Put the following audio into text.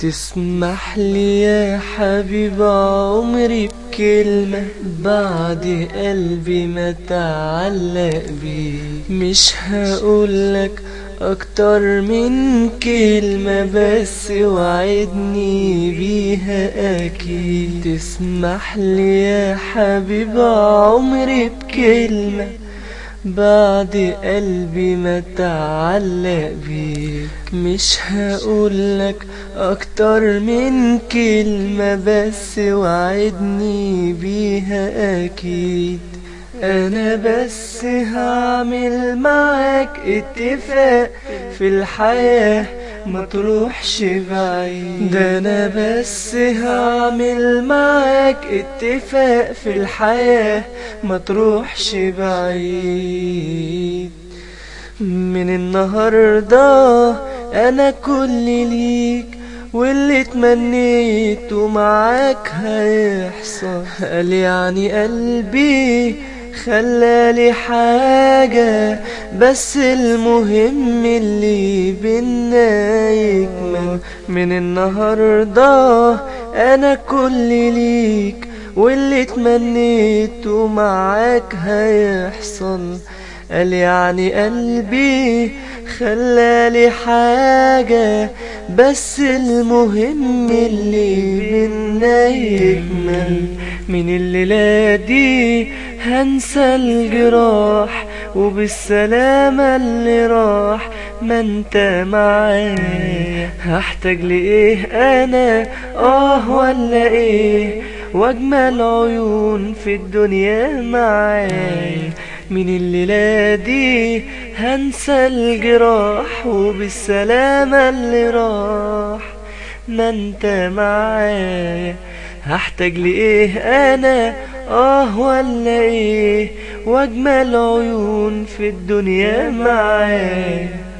تسمح لي يا حبيب عمري بكلمة بعد قلبي ما تعلق بيه مش هقولك أكتر من كلمة بس وعدني بيها أكيد تسمح لي يا حبيب عمري بكلمة بعد قلبي ما تعلق بيك مش هقولك أكتر من كلمة بس وعدني بيها أكيد أنا بس هعمل معاك اتفاق في الحياة ما تروحش بعيد ده أنا بس هعمل معاك اتفاق في الحياة ما تروحش بعيد من النهاردة أنا كل ليك واللي تمنيته معاك هيحصل قال يعني قلبي خلالي حاجة بس المهم اللي بينا يكمل من النهاردة أنا كل ليك واللي تمنيته معاك هيحصل قال يعني قلبي خلالي حاجة بس المهم اللي بينا يكمل من الليلة دي هنسى الجراح وبالسلامة اللي راح ما انت معايا هحتاج لايه انا اه ولا ايه واجمل عيون في الدنيا معايا من الليلة دي هنسى الجراح وبالسلامة اللي راح ما انت معايا هحتاج لايه انا اه ولا ايه واجمل عيون في الدنيا معايا